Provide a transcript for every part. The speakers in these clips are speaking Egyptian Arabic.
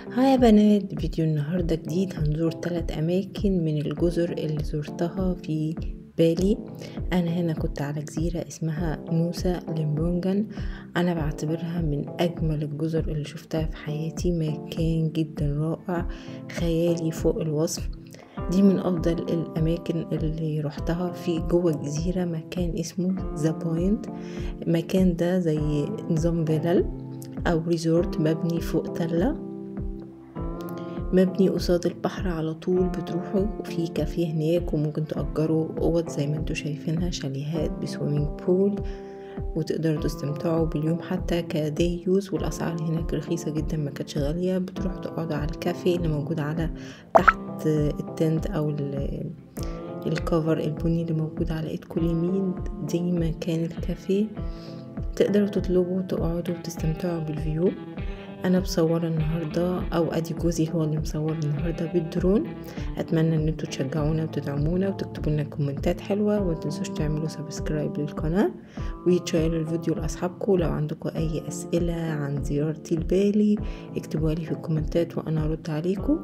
ها يا بنات فيديو النهاردة جديد هنزور ثلاث أماكن من الجزر اللي زرتها في بالي أنا هنا كنت على جزيرة اسمها نوسا لمبونجان أنا بعتبرها من أجمل الجزر اللي شفتها في حياتي مكان جدا رائع خيالي فوق الوصف دي من أفضل الأماكن اللي روحتها في جوه الجزيرة مكان اسمه ذا بوينت مكان ده زي نظام فيلل أو ريزورت مبني فوق تلة مبني قصاد البحر على طول بتروحوا وفي كافيه هناك وممكن تأجروا أوض زي ما انتوا شايفينها شاليهات بسويمنج بول وتقدروا تستمتعوا باليوم حتى كدي يوز والأسعار هناك رخيصة جدا ما كانتش غالية بتروحوا تقعدوا على الكافيه اللي موجود على تحت التنت أو الكفر البني اللي موجود على ايدكم اليمين دي مكان الكافيه تقدروا تطلبوا تقعدوا وتستمتعوا بالفيو انا مصوره النهارده او ادي جوزي هو اللي مصور النهارده بالدرون اتمنى ان انتوا تشجعونا وتدعمونا وتكتبوا لنا كومنتات حلوه وما تنسوش تعملوا سبسكرايب للقناه وتشيروا الفيديو لاصحابكم لو عندكم اي اسئله عن زيارتي لبالي اكتبوها لي في الكومنتات وانا هرد عليكم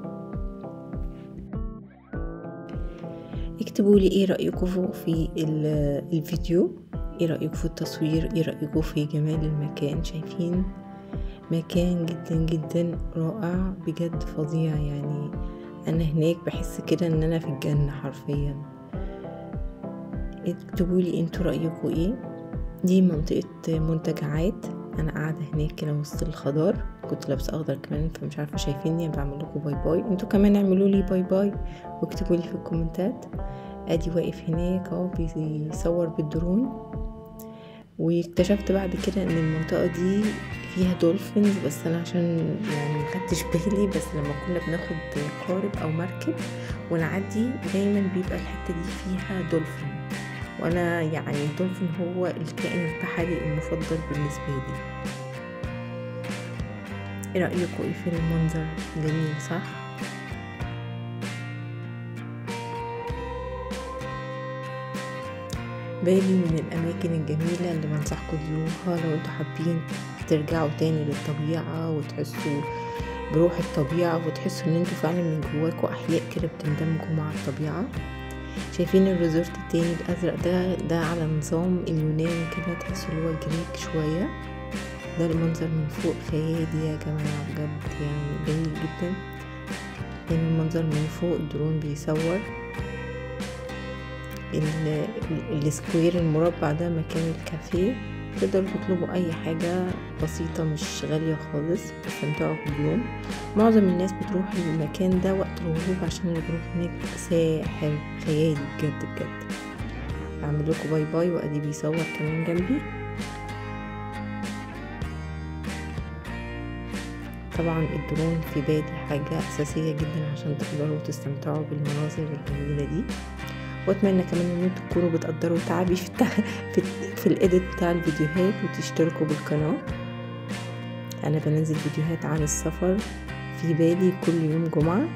اكتبوا لي ايه رايكم في الفيديو ايه رايكم في التصوير ايه رايكم في جمال المكان شايفين مكان جدا جدا رائع بجد فظيع يعني انا هناك بحس كده ان انا في الجنة حرفيا اكتبوا لي انتوا رايكم ايه دي منطقة منتجعات انا قاعدة هناك كده وسط الخضار كنت لابسة اخضر كمان فمش عارفة شايفيني بعمل لكم باي باي انتوا كمان اعملوا لي باي باي واكتبوا لي في الكومنتات ادي واقف هناك اهو بيصور بالدرون واكتشفت بعد كده ان المنطقة دي فيها دولفينز بس انا عشان يعني مخدتش بالي بس لما كنا بناخد قارب او مركب ونعدي دايما بيبقى الحتة دي فيها دولفين وانا يعني الدولفين هو الكائن البحري المفضل بالنسبة لي ايه رأيكم ايه في المنظر جميل صح؟ بالي من الأماكن الجميلة اللي بنصحكم تزوروها لو انتوا حابين ترجعوا تاني للطبيعة وتحسوا بروح الطبيعة وتحسوا ان انتوا فعلا من جواكوا أحياء كده بتندمجوا مع الطبيعة شايفين الريزورت التاني الأزرق ده ده على نظام اليونان كده تحسوا اللي هو جريك شوية ده المنظر من فوق خيالي يا جماعة بجد يعني جميل جدا هنا المنظر من فوق الدرون بيصور السكوير المربع ده مكان الكافيه تقدروا تطلبوا اي حاجة بسيطة مش غالية خالص تستمتعوا باليوم معظم الناس بتروح المكان ده وقت الغروب عشان الغروب هناك ساحر خيالي بجد بجد اعمل لكم باي باي وادي بيصور كمان جنبي طبعا الدرون في بالي حاجة أساسية جدا عشان تقدروا تستمتعوا بالمناظر الجميلة دي واتمنى كمان ان انتوا تكونوا بتقدروا تعبي في التع... في, في الايديت بتاع الفيديوهات وتشتركوا بالقناه انا بنزل فيديوهات عن السفر في بالي كل يوم جمعه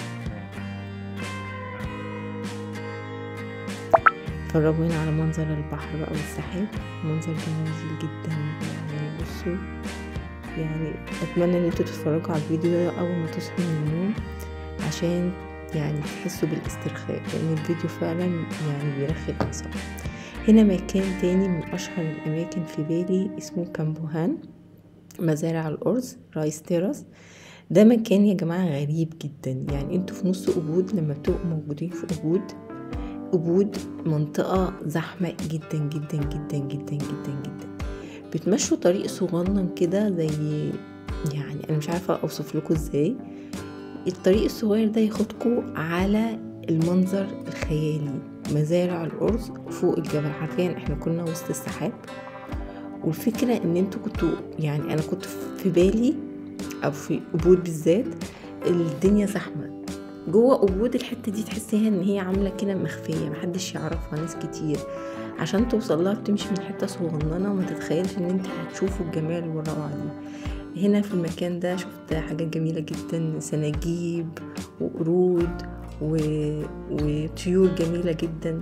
اتفرجوا هنا على منظر البحر بقى والسحاب منظر جميل جدا يعني بصوا يعني اتمنى ان انتوا تتفرجوا على الفيديو ده اول ما تصحوا من النوم عشان يعني تحسوا بالاسترخاء لان الفيديو فعلا يعني بيرخي الاعصاب هنا مكان تاني من اشهر الاماكن في بالي اسمه كامبوهان مزارع الارز رايس تيراس ده مكان يا جماعة غريب جدا يعني انتوا في نص أبود لما بتبقوا موجودين في أبود أبود منطقة زحمة جدا جدا جدا جدا جدا جدا بتمشوا طريق صغنن كده زي يعني انا مش عارفة اوصف لكم ازاي الطريق الصغير ده ياخدكم على المنظر الخيالي مزارع الأرز فوق الجبل حرفيا احنا كنا وسط السحاب والفكرة ان انتوا كنتوا يعني انا كنت في بالي او في أبود بالذات الدنيا زحمة جوه أبود الحتة دي تحسيها ان هي عاملة كده مخفية محدش يعرفها ناس كتير عشان توصل لها بتمشي من حتة صغننة وما تتخيلش ان انت هتشوفوا الجمال والروعة دي هنا في المكان ده شفت حاجات جميلة جدا سناجيب وقرود و... وطيور جميلة جدا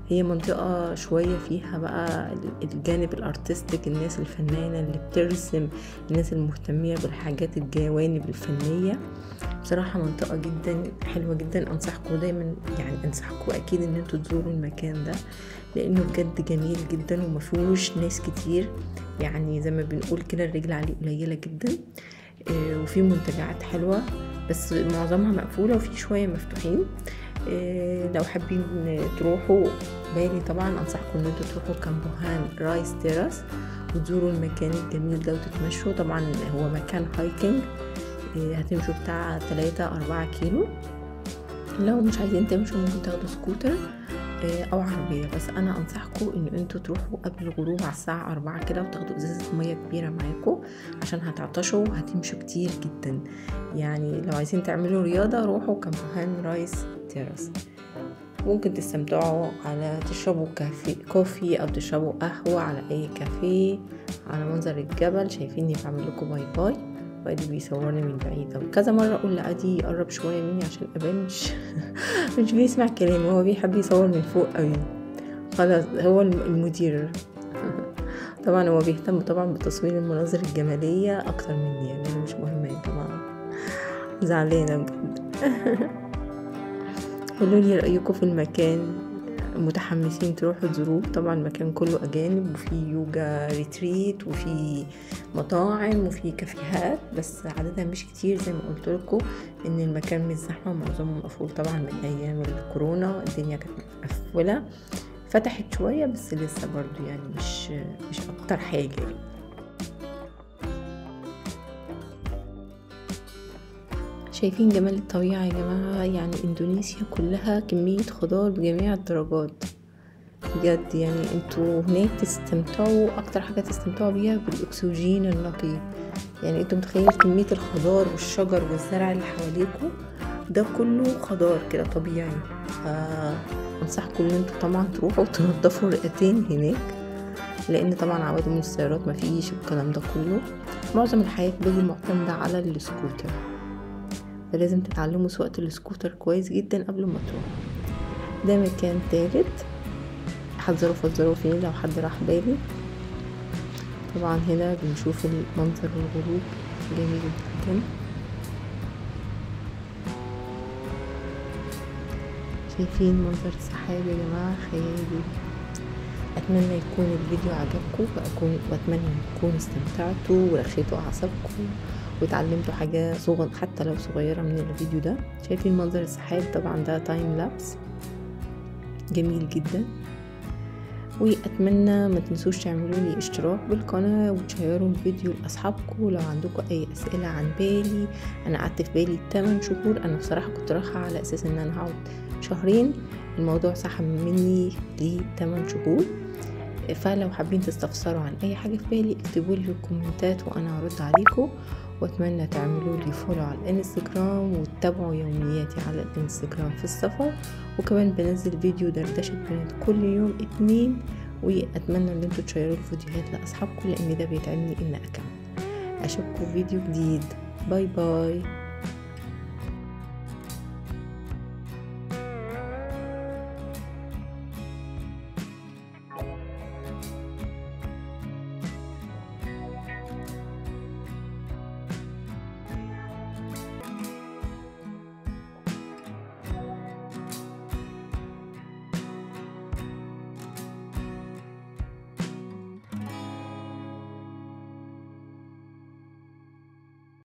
هي منطقة شوية فيها بقى الجانب الارتستيك الناس الفنانة اللي بترسم الناس المهتمية بالحاجات الجوانب الفنية بصراحة منطقة جدا حلوة جدا انصحكم دايما يعني انصحكم اكيد ان انتوا تزوروا المكان ده لانه بجد جميل جدا ومفيهوش ناس كتير يعني زي ما بنقول كده الرجل عليه قليلة جدا آه، وفي منتجعات حلوة بس معظمها مقفولة وفي شوية مفتوحين آه، لو حابين تروحوا بالي طبعا انصحكم ان انتوا تروحوا كامبوهان رايس تيراس وتزوروا المكان الجميل ده وتتمشوا طبعا هو مكان هايكنج آه، هتمشوا بتاع 3 4 كيلو لو مش عايزين تمشوا ممكن تاخدوا سكوتر آه، او عربيه بس انا انصحكم ان انتوا تروحوا قبل الغروب على الساعه أربعة كده وتاخدوا ازازه ميه كبيره معاكم عشان هتعطشوا وهتمشوا كتير جدا يعني لو عايزين تعملوا رياضه روحوا كامبوهان رايس تيراس ممكن تستمتعوا على تشربوا كافي كوفي او تشربوا قهوه على اي كافيه على منظر الجبل شايفيني بعمل لكم باي باي وادي بيصورني من بعيد او كذا مره اقول لادي يقرب شويه مني عشان ابان مش مش بيسمع كلامي هو بيحب يصور من فوق قوي خلاص هو المدير طبعا هو بيهتم طبعا بتصوير المناظر الجماليه اكتر مني يعني انا مش مهمه يا جماعه زعلانه بجد قولوا لي رايكم في المكان متحمسين تروحوا تزوروه طبعا المكان كله اجانب وفي يوجا ريتريت وفي مطاعم وفي كافيهات بس عددها مش كتير زي ما قلت لكم ان المكان مش زحمه ومعظمه مقفول طبعا من ايام الكورونا الدنيا كانت مقفله فتحت شويه بس لسه برضو يعني مش مش اكتر حاجه يعني. شايفين جمال الطبيعة يا جماعة يعني اندونيسيا كلها كمية خضار بجميع الدرجات بجد يعني انتوا هناك تستمتعوا اكتر حاجة تستمتعوا بيها بالاكسجين النقي يعني انتوا متخيل كمية الخضار والشجر والزرع اللي حواليكوا ده كله خضار كده طبيعي فانصحكم ان انتوا طبعا تروحوا تنضفوا الرئتين هناك لان طبعا عوادم السيارات مفيش والكلام ده كله معظم الحياة بيجي معتمدة على السكوتر فلازم تتعلموا سواقة السكوتر كويس جدا قبل ما تروحوا ده مكان تالت حذروا فذروا فيه لو حد راح بالي طبعا هنا بنشوف المنظر الغروب جميل جدا شايفين منظر السحاب يا جماعة خيالي اتمنى يكون الفيديو عجبكم وأكون واتمنى تكونوا استمتعتوا ورخيتوا اعصابكم واتعلمتوا حاجة صغر حتى لو صغيرة من الفيديو ده شايفين منظر السحاب طبعا ده تايم لابس جميل جدا واتمنى ما تنسوش تعملوا لي اشتراك بالقناة وتشيروا الفيديو لاصحابكم لو عندكم اي اسئلة عن بالي انا قعدت في بالي 8 شهور انا بصراحة كنت رايحة على اساس ان انا هقعد شهرين الموضوع سحب مني ل 8 شهور فلو حابين تستفسروا عن اي حاجة في بالي اكتبوا لي الكومنتات وانا هرد عليكم واتمنى تعملوا لي فولو على الانستجرام وتتابعوا يومياتي على الانستجرام في السفر وكمان بنزل فيديو دردشة بنات كل يوم اتنين واتمنى ان انتوا تشيروا الفيديوهات لاصحابكم لان ده بيتعبني ان اكمل اشوفكم فيديو جديد باي باي